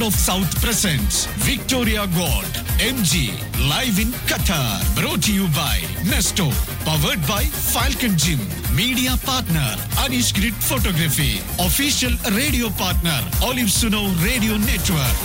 Sound of South presents Victoria Gold MG live in Qatar. Brought to you by Nesto. Powered by Falcon Gym. Media partner Anish Grid Photography. Official radio partner Olive Suno Radio Network.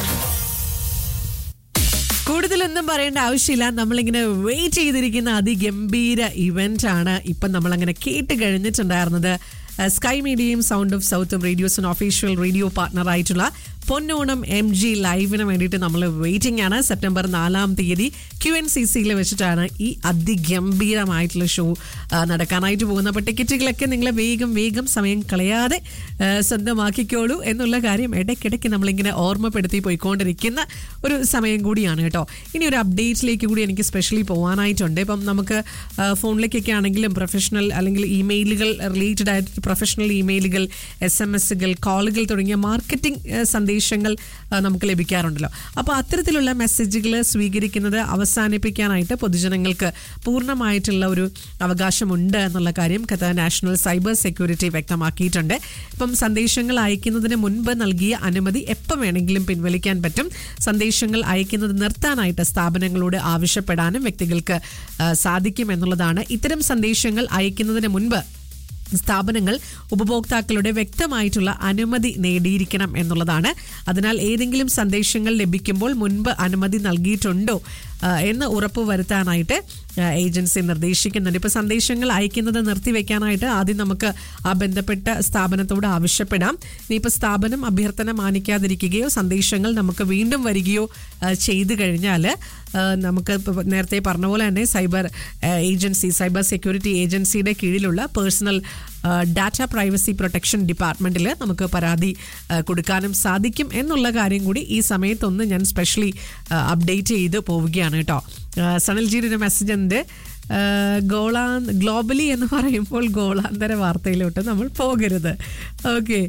കൂടുതലൊന്നും പറയേണ്ട ആവശ്യമില്ല നമ്മളിങ്ങനെ wait ചെയ്തിരിക്കുന്ന അതിഗംഭീര event ആണ് ഇപ്പം നമ്മളങ്ങനെ കേട്ട് കഴിഞ്ഞിട്ടുണ്ടായിരുന്നത് അഹ് സ്കൈ മീഡിയയും സൗണ്ട് ഓഫ് സൗത്തും റേഡിയോസിന് ഒഫീഷ്യൽ റേഡിയോ പാർട്ണർ ആയിട്ടുള്ള പൊന്നോണം എം ജി ലൈവിന് വേണ്ടിയിട്ട് നമ്മൾ വെയിറ്റിംഗ് ആണ് സെപ്റ്റംബർ നാലാം തീയതി ക്യു എൻ സി സിയിൽ വെച്ചിട്ടാണ് ഈ അതിഗംഭീരമായിട്ടുള്ള ഷോ നടക്കാനായിട്ട് പോകുന്നത് അപ്പോൾ ടിക്കറ്റുകളൊക്കെ നിങ്ങൾ വേഗം വേഗം സമയം കളയാതെ ആ, സ്വന്തമാക്കിക്കോളൂ എന്നുള്ള കാര്യം ഇടയ്ക്കിടയ്ക്ക് നമ്മളിങ്ങനെ ഓർമ്മപ്പെടുത്തി പോയിക്കൊണ്ടിരിക്കുന്ന ഒരു സമയം കൂടിയാണ് കേട്ടോ ഇനി ഒരു അപ്ഡേറ്റിലേക്ക് കൂടി എനിക്ക് സ്പെഷ്യലി പോകാനായിട്ടുണ്ട് ഇപ്പം നമുക്ക് ആ, ഫോണിലേക്കൊക്കെ ആണെങ്കിലും പ്രൊഫഷണൽ അല്ലെങ്കിൽ ഇമെയിലുകൾ റിലേറ്റഡ് ആയിട്ട് പ്രൊഫഷണൽ ഇമെയിലുകൾ എസ് എം എസുകൾ കോളുകൾ തുടങ്ങിയ മാർക്കറ്റിംഗ് സന്ദേശങ്ങൾ ആ, നമുക്ക് ലഭിക്കാറുണ്ടല്ലോ അപ്പോൾ അത്തരത്തിലുള്ള മെസ്സേജുകൾ സ്വീകരിക്കുന്നത് അവസാനിപ്പിക്കാനായിട്ട് പൊതുജനങ്ങൾക്ക് പൂർണ്ണമായിട്ടുള്ള ഒരു അവകാശമുണ്ട് എന്നുള്ള കാര്യം ഖത്തർ നാഷണൽ സൈബർ സെക്യൂരിറ്റി വ്യക്തമാക്കിയിട്ടുണ്ട് ഇപ്പം സന്ദേശങ്ങൾ അയക്കുന്നതിന് മുൻപ് നൽകിയ അനുമതി എപ്പോൾ വേണമെങ്കിലും പിൻവലിക്കാൻ പറ്റും സന്ദേശങ്ങൾ അയക്കുന്നത് നിർത്താനായിട്ട് സ്ഥാപനങ്ങളോട് ആവശ്യപ്പെടാനും വ്യക്തികൾക്ക് ആ, സാധിക്കും എന്നുള്ളതാണ് ഇത്തരം സന്ദേശങ്ങൾ അയക്കുന്നതിന് മുൻപ് സ്ഥാപനങ്ങൾ ഉപഭോക്താക്കളുടെ വ്യക്തമായിട്ടുള്ള അനുമതി നേടിയിരിക്കണം എന്നുള്ളതാണ് അതിനാൽ ഏതെങ്കിലും സന്ദേശങ്ങൾ ലഭിക്കുമ്പോൾ മുൻപ് അനുമതി നൽകിയിട്ടുണ്ടോ ആ, എന്ന് ഉറപ്പ് വരുത്താനായിട്ട് ആ, ഏജൻസി നിർദ്ദേശിക്കുന്നുണ്ട് ഇപ്പോൾ സന്ദേശങ്ങൾ അയക്കുന്നത് നിർത്തിവെക്കാനായിട്ട് ആദ്യം നമുക്ക് ആ ബന്ധപ്പെട്ട സ്ഥാപനത്തോട് ആവശ്യപ്പെടാം ഇനിയിപ്പോൾ സ്ഥാപനം അഭ്യർത്ഥന മാനിക്കാതിരിക്കുകയോ സന്ദേശങ്ങൾ നമുക്ക് വീണ്ടും വരികയോ ആ, ചെയ്തു കഴിഞ്ഞാൽ ആ, നമുക്ക് ഇപ്പൊ നേരത്തെ പറഞ്ഞ പോലെ തന്നെ സൈബർ ആ, ഏജൻസി സൈബർ സെക്യൂരിറ്റി ഏജൻസിയുടെ കീഴിലുള്ള പേഴ്സണൽ ഡാറ്റ പ്രൈവസി പ്രൊട്ടക്ഷൻ ഡിപ്പാർട്ട്മെന്റിൽ നമുക്ക് പരാതി ആ, കൊടുക്കാനും സാധിക്കും എന്നുള്ള കാര്യം കൂടി ഈ സമയത്തൊന്ന് ഞാൻ സ്പെഷ്യലി അപ്ഡേറ്റ് ചെയ്ത് പോവുകയാണ് കേട്ടോ ആ, സനൽജിയുടെ ഒരു മെസ്സേജ് ഉണ്ട് ആ, ഗോളാ ഗ്ലോബലി എന്ന് പറയുമ്പോൾ ഗോളാന്തര വാർത്തയിലോട്ട് നമ്മൾ പോകരുത് ഓക്കെ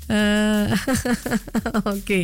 ഓക്കെ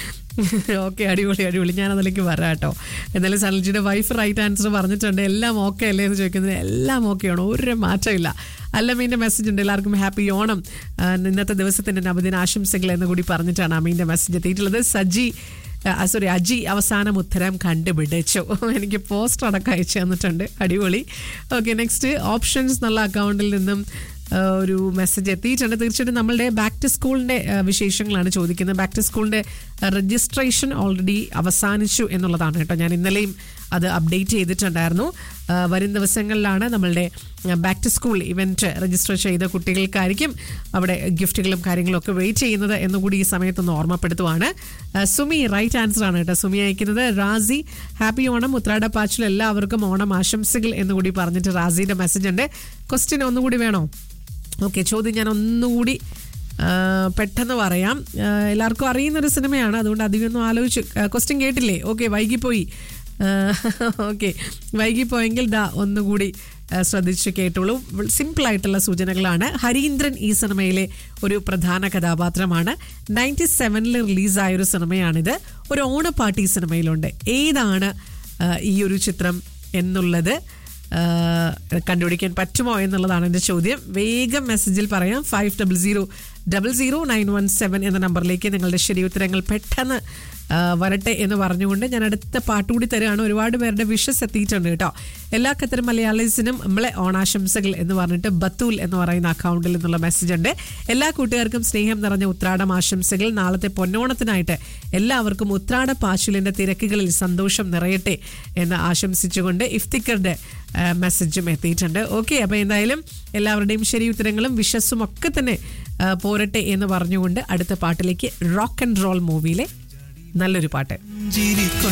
ഓക്കെ അടിപൊളി അടിപൊളി ഞാൻ അതിലേക്ക് വരാം കേട്ടോ എന്നാലും സനൽജിയുടെ വൈഫ് റൈറ്റ് ആൻസർ പറഞ്ഞിട്ടുണ്ട് എല്ലാം ഓക്കെ അല്ലേ എന്ന് ചോദിക്കുന്നത് എല്ലാം ഓക്കെയാണ് ഒരു മാറ്റമില്ല അല്ലമ്മീൻ്റെ മെസ്സേജ് ഉണ്ട് എല്ലാവർക്കും ഹാപ്പി ഓണം ആ, ഇന്നത്തെ ദിവസത്തിൻ്റെ നവദിന ആശംസകൾ എന്ന് കൂടി പറഞ്ഞിട്ടാണ് അമ്മീൻ്റെ മെസ്സേജ് എത്തിയിട്ടുള്ളത് സജി സോറി അജി അവസാനം ഉത്തരം കണ്ടുപിടിച്ചു എനിക്ക് പോസ്റ്റർ അടക്കം അയച്ചു തന്നിട്ടുണ്ട് അടിപൊളി ഓക്കെ നെക്സ്റ്റ് ഓപ്ഷൻസ് എന്നുള്ള അക്കൗണ്ടിൽ നിന്നും ആ, ഒരു മെസ്സേജ് എത്തിയിട്ടുണ്ട് തീർച്ചയായിട്ടും നമ്മളുടെ ബാക്ക് ടു സ്കൂളിൻ്റെ വിശേഷങ്ങളാണ് ചോദിക്കുന്നത് ബാക്ക് ടു സ്കൂളിൻ്റെ രജിസ്ട്രേഷൻ ഓൾറെഡി അവസാനിച്ചു എന്നുള്ളതാണ് കേട്ടോ ഞാൻ ഇന്നലെയും അത് അപ്ഡേറ്റ് ചെയ്തിട്ടുണ്ടായിരുന്നു ആ, വരും ദിവസങ്ങളിലാണ് നമ്മളുടെ back to school event register ചെയ്ത കുട്ടികൾക്കായിരിക്കും അവിടെ ഗിഫ്റ്റുകളും കാര്യങ്ങളും ഒക്കെ വെയിറ്റ് ചെയ്യുന്നത് എന്നുകൂടി ഈ സമയത്തൊന്ന് ഓർമ്മപ്പെടുത്തുവാണ് ആ, സുമി റൈറ്റ് ആൻസർ ആണ് കേട്ടോ സുമി അയക്കുന്നത് റാസി ഹാപ്പി ഓണം ഉത്രാടപ്പാച്ചിൽ എല്ലാവർക്കും ഓണം ആശംസകൾ എന്നുകൂടി പറഞ്ഞിട്ട് റാസിയുടെ മെസ്സേജ് ഉണ്ട് ക്വസ്റ്റ്യൻ ഒന്നുകൂടി വേണോ ഓക്കെ ചോദ്യം ഞാൻ ഒന്നുകൂടി ആ, പെട്ടെന്ന് പറയാം ആ, എല്ലാവർക്കും അറിയുന്നൊരു സിനിമയാണ് അതുകൊണ്ട് അധികമൊന്നും ആലോചിച്ച് ക്വസ്റ്റ്യൻ കേട്ടില്ലേ ഓക്കെ വൈകിപ്പോയി ഓക്കെ വൈകിപ്പോയെങ്കിൽ ദാ ഒന്നുകൂടി ആ, ശ്രദ്ധിച്ച് കേട്ടോളൂ സിമ്പിൾ ആയിട്ടുള്ള സൂചനകളാണ് ഹരീന്ദ്രൻ ഈ സിനിമയിലെ ഒരു പ്രധാന കഥാപാത്രമാണ് നയൻറ്റി സെവനിൽ റിലീസായ ഒരു സിനിമയാണിത് ഒരു ഓണപ്പാട്ട് ഈ സിനിമയിലുണ്ട് ഏതാണ് ആ, ഈ ഒരു ചിത്രം എന്നുള്ളത് ആ, കണ്ടുപിടിക്കാൻ പറ്റുമോ എന്നുള്ളതാണ് എൻ്റെ ചോദ്യം വേഗം മെസ്സേജിൽ പറയാം five double zero double zero nine one seven എന്ന നമ്പറിലേക്ക് നിങ്ങളുടെ ശരി ഉത്തരങ്ങൾ പെട്ടെന്ന് ആ, വരട്ടെ എന്ന് പറഞ്ഞുകൊണ്ട് ഞാൻ അടുത്ത പാട്ട് കൂടി തരികയാണ് ഒരുപാട് പേരുടെ വിഷസ് എത്തിയിട്ടുണ്ട് കേട്ടോ എല്ലാ ഖത്തർ മലയാളീസിനും നമ്മളെ ഓണാശംസകൾ എന്ന് പറഞ്ഞിട്ട് ബത്തൂൽ എന്ന് പറയുന്ന അക്കൗണ്ടിൽ നിന്നുള്ള മെസ്സേജ് ഉണ്ട് എല്ലാ കൂട്ടുകാർക്കും സ്നേഹം നിറഞ്ഞ ഉത്രാടം ആശംസകൾ നാളത്തെ പൊന്നോണത്തിനായിട്ട് എല്ലാവർക്കും ഉത്രാട പാച്ചിലിന്റെ തിരക്കുകളിൽ സന്തോഷം നിറയട്ടെ എന്ന് ആശംസിച്ചുകൊണ്ട് ഇഫ്തിക്കറുടെ ആ, മെസ്സേജും എത്തിയിട്ടുണ്ട് ഓക്കെ അപ്പോൾ എന്തായാലും എല്ലാവരുടെയും ശരി ഉത്തരങ്ങളും വിഷസ്സും ഒക്കെ തന്നെ ആ, പോരട്ടെ എന്ന് പറഞ്ഞുകൊണ്ട് അടുത്ത പാട്ടിലേക്ക് റോക്ക് ആൻഡ് റോൾ മൂവിയിലെ നല്ലൊരു പാട്ട്